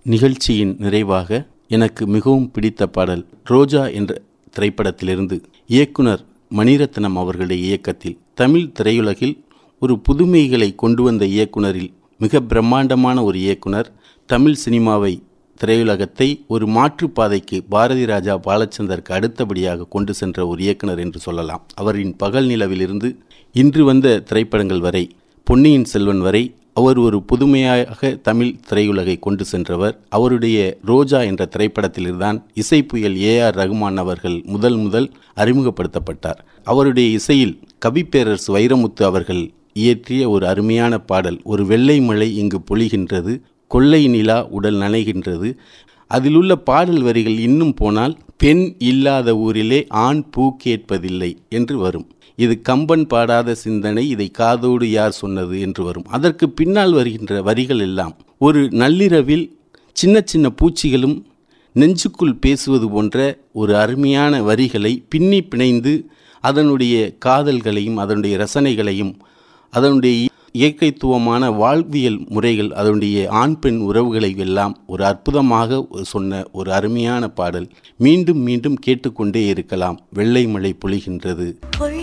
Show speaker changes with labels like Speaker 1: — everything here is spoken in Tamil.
Speaker 1: நிகழ்ச்சியின் நிறைவாக எனக்கு மிகவும் பிடித்த பாடல் ரோஜா என்ற திரைப்படத்திலிருந்து இயக்குனர் மணிரத்னம் அவர்களுடைய இயக்கத்தில் தமிழ் திரையுலகில் ஒரு புதுமைகளை கொண்டு வந்த இயக்குனரில் மிக பிரம்மாண்டமான ஒரு இயக்குனர் தமிழ் சினிமாவை திரையுலகத்தை ஒரு மாற்றுப்பாதைக்கு பாரதி ராஜா பாலச்சந்தருக்கு அடுத்தபடியாக கொண்டு சென்ற ஒரு இயக்குனர் என்று சொல்லலாம் அவரின் பகல் நிலவிலிருந்து இன்று வந்த திரைப்படங்கள் வரை பொன்னியின் செல்வன் வரை அவர் ஒரு புதுமையாக தமிழ் திரையுலகை கொண்டு சென்றவர் அவருடைய ரோஜா என்ற திரைப்படத்தில்தான் இசை புயல் ஏ ஆர் ரகுமான் அவர்கள் முதல் முதல் அறிமுகப்படுத்தப்பட்டார் அவருடைய இசையில் கவிப்பேரரசு வைரமுத்து அவர்கள் இயற்றிய ஒரு அருமையான பாடல் ஒரு வெள்ளை மழை இங்கு பொழிகின்றது கொள்ளை நிலா உடல் நனைகின்றது அதிலுள்ள பாடல் வரிகள் இன்னும் போனால் பெண் இல்லாத ஊரிலே ஆண் பூ கேட்பதில்லை என்று வரும் இது கம்பன் பாடாத சிந்தனை இதை காதோடு யார் சொன்னது என்று வரும் அதற்கு பின்னால் வருகின்ற வரிகள் எல்லாம் ஒரு நள்ளிரவில் சின்ன சின்ன பூச்சிகளும் நெஞ்சுக்குள் பேசுவது போன்ற ஒரு அருமையான வரிகளை பின்னி பிணைந்து அதனுடைய காதல்களையும் அதனுடைய ரசனைகளையும் அதனுடைய இயற்கைத்துவமான வாழ்வியல் முறைகள் அதனுடைய ஆண் பெண் உறவுகளை எல்லாம் ஒரு அற்புதமாக சொன்ன ஒரு அருமையான பாடல் மீண்டும் மீண்டும் கேட்டுக்கொண்டே இருக்கலாம் வெள்ளை மழை பொழிகின்றது